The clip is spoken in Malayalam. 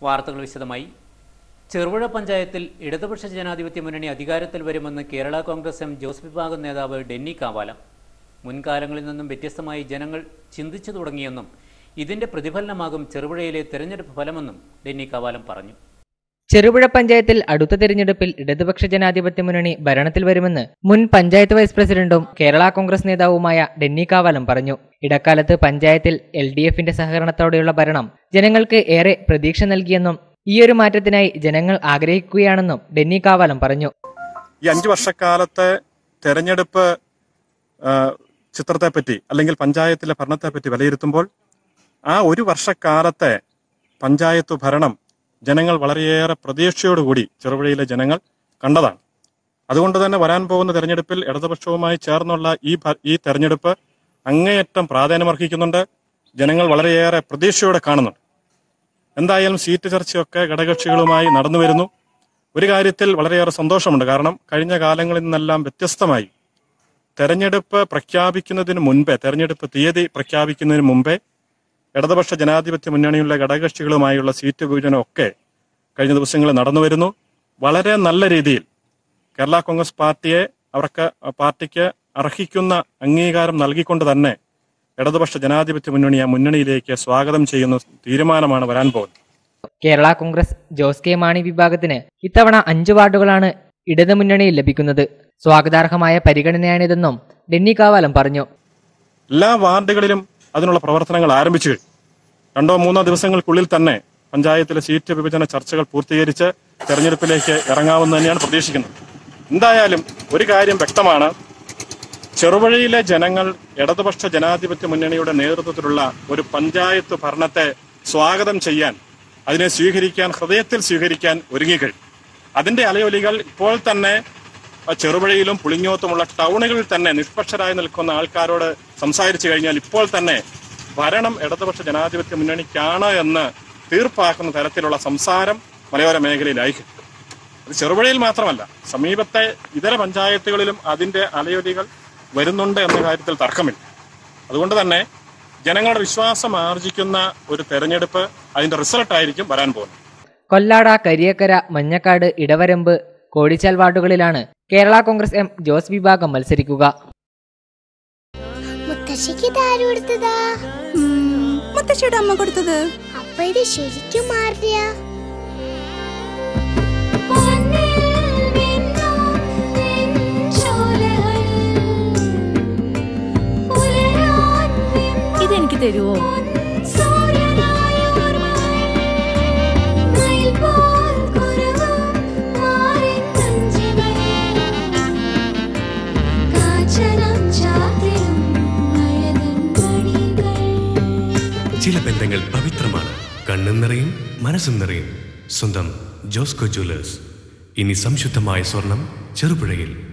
വാർത്തകൾ വിശദമായി ചെറുപുഴ പഞ്ചായത്തിൽ ഇടതുപക്ഷ ജനാധിപത്യ മുന്നണി അധികാരത്തിൽ വരുമെന്ന് കേരള കോൺഗ്രസ് എം ജോസ് വിഭാഗം നേതാവ് ഡെന്നി കാവാലം മുൻകാലങ്ങളിൽ നിന്നും വ്യത്യസ്തമായി ജനങ്ങൾ ചിന്തിച്ചു തുടങ്ങിയെന്നും ഇതിന്റെ പ്രതിഫലനമാകും ചെറുപുഴയിലെ തെരഞ്ഞെടുപ്പ് ഫലമെന്നും ഡെന്നി കാവാലം പറഞ്ഞു ചെറുപുഴ പഞ്ചായത്തിൽ അടുത്ത തെരഞ്ഞെടുപ്പിൽ ഇടതുപക്ഷ ജനാധിപത്യ മുന്നണി ഭരണത്തിൽ വരുമെന്ന് മുൻ പഞ്ചായത്ത് വൈസ് പ്രസിഡന്റും കേരള കോൺഗ്രസ് നേതാവുമായ ഡെന്നി കാവാലം പറഞ്ഞു ഇടക്കാലത്ത് പഞ്ചായത്തിൽ എൽ ഡി എഫിന്റെ സഹകരണത്തോടെയുള്ള ഭരണം ജനങ്ങൾക്ക് ഏറെ പ്രതീക്ഷ നൽകിയെന്നും ഈയൊരു മാറ്റത്തിനായി ജനങ്ങൾ ആഗ്രഹിക്കുകയാണെന്നും ഡെന്നി കാവാലം പറഞ്ഞു ഈ അഞ്ചു വർഷക്കാലത്തെ തെരഞ്ഞെടുപ്പ് ആ, ചിത്രത്തെപ്പറ്റി അല്ലെങ്കിൽ പഞ്ചായത്തിലെ ഭരണത്തെപ്പറ്റി വിലയിരുത്തുമ്പോൾ ആ ഒരു വർഷക്കാലത്തെ പഞ്ചായത്ത് ഭരണം ജനങ്ങൾ വളരെയേറെ പ്രതീക്ഷയോടുകൂടി ചെറുപുഴയിലെ ജനങ്ങൾ കണ്ടതാണ് അതുകൊണ്ട് തന്നെ വരാൻ പോകുന്ന തെരഞ്ഞെടുപ്പിൽ ഇടതുപക്ഷവുമായി ചേർന്നുള്ള ഈ ഭ- ഈ തെരഞ്ഞെടുപ്പ് അങ്ങേയറ്റം പ്രാധാന്യമർഹിക്കുന്നുണ്ട് ജനങ്ങൾ വളരെയേറെ പ്രതീക്ഷയോടെ കാണുന്നുണ്ട് എന്തായാലും സീറ്റ് ചർച്ചയൊക്കെ ഘടകകക്ഷികളുമായി നടന്നു വരുന്നു ഒരു കാര്യത്തിൽ വളരെയേറെ സന്തോഷമുണ്ട് കാരണം കഴിഞ്ഞ കാലങ്ങളിൽ നിന്നെല്ലാം വ്യത്യസ്തമായി തെരഞ്ഞെടുപ്പ് പ്രഖ്യാപിക്കുന്നതിന് മുൻപേ തെരഞ്ഞെടുപ്പ് തീയതി പ്രഖ്യാപിക്കുന്നതിന് മുമ്പേ ഇടതുപക്ഷ ജനാധിപത്യ മുന്നണിയുള്ള ഘടകകക്ഷികളുമായുള്ള സീറ്റ് വിഭജനമൊക്കെ കഴിഞ്ഞ ദിവസങ്ങളിൽ നടന്നു വരുന്നു വളരെ നല്ല രീതിയിൽ കേരള കോൺഗ്രസ് പാർട്ടിയെ അവർക്ക് പാർട്ടിക്ക് അർഹിക്കുന്ന അംഗീകാരം നൽകിക്കൊണ്ട് തന്നെ ഇടതുപക്ഷ ജനാധിപത്യ മുന്നണി ആ മുന്നണിയിലേക്ക് സ്വാഗതം ചെയ്യുന്ന തീരുമാനമാണ് വരാൻ പോകുന്നത് കേരള കോൺഗ്രസ് ജോസ് കെ മാണി വിഭാഗത്തിന് ഇത്തവണ അഞ്ച് വാർഡുകളാണ് ഇടതുമുന്നണിയിൽ ലഭിക്കുന്നത് സ്വാഗതാർഹമായ പരിഗണനയാണിതെന്നും ഡെന്നി കാവാലം പറഞ്ഞു എല്ലാ വാർഡുകളിലും അതിനുള്ള പ്രവർത്തനങ്ങൾ ആരംഭിച്ചു കഴിഞ്ഞു രണ്ടോ മൂന്നോ ദിവസങ്ങൾക്കുള്ളിൽ തന്നെ പഞ്ചായത്തിലെ സീറ്റ് വിഭജന ചർച്ചകൾ പൂർത്തീകരിച്ച് തെരഞ്ഞെടുപ്പിലേക്ക് ഇറങ്ങാമെന്ന് തന്നെയാണ് പ്രതീക്ഷിക്കുന്നത് എന്തായാലും ഒരു കാര്യം വ്യക്തമാണ് ചെറുവഴിയിലെ ജനങ്ങൾ ഇടതുപക്ഷ ജനാധിപത്യ മുന്നണിയുടെ നേതൃത്വത്തിലുള്ള ഒരു പഞ്ചായത്ത് ഭരണത്തെ സ്വാഗതം ചെയ്യാൻ അതിനെ സ്വീകരിക്കാൻ ഹൃദയത്തിൽ സ്വീകരിക്കാൻ ഒരുങ്ങിക്കഴിഞ്ഞു അതിന്റെ അലയൊലികൾ ഇപ്പോൾ തന്നെ ആ ചെറുപുഴയിലും പുളിങ്ങോത്തുമുള്ള ടൗണുകളിൽ തന്നെ നിഷ്പക്ഷരായി നിൽക്കുന്ന ആൾക്കാരോട് സംസാരിച്ചു കഴിഞ്ഞാൽ ഇപ്പോൾ തന്നെ ഭരണം ഇടതുപക്ഷ ജനാധിപത്യ മുന്നണിക്കാണ് എന്ന് തീർപ്പാക്കുന്ന തരത്തിലുള്ള സംസാരം മലയോര മേഖലയിലായിരിക്കും അത് ചെറുപുഴയിൽ മാത്രമല്ല സമീപത്തെ ഇതര പഞ്ചായത്തുകളിലും അതിന്റെ അലയൊലികൾ വരുന്നുണ്ട് എന്ന കാര്യത്തിൽ തർക്കമില്ല അതുകൊണ്ട് തന്നെ ജനങ്ങളുടെ വിശ്വാസം ആർജിക്കുന്ന ഒരു തെരഞ്ഞെടുപ്പ് അതിന്റെ റിസൾട്ട് ആയിരിക്കും വരാൻ പോകുന്നത് കൊല്ലാട കരിയക്കര മഞ്ഞക്കാട് ഇടവരമ്പ് കോടിച്ചാൽ വാർഡുകളിലാണ് കേരള കോൺഗ്രസ് എം ജോസ് വിഭാഗം മത്സരിക്കുക മുത്തശ്ശിക്ക് ഇതാര് കൊടുത്തതാ മുത്തശ്ശിയുടെ അമ്മ കൊടുത്തത് അപ്പൊ ഇത് ശരിക്കും മാറിയ ഇതെനിക്ക് തരുവോ ചില ബന്ധങ്ങൾ പവിത്രമാണ് കണ്ണും നിറയും മനസ്സും നിറയും സ്വന്തം ജോസ്കോ ജ്വല്ലേഴ്സ് ഇനി സംശുദ്ധമായ സ്വർണം ചെറുപുഴയിൽ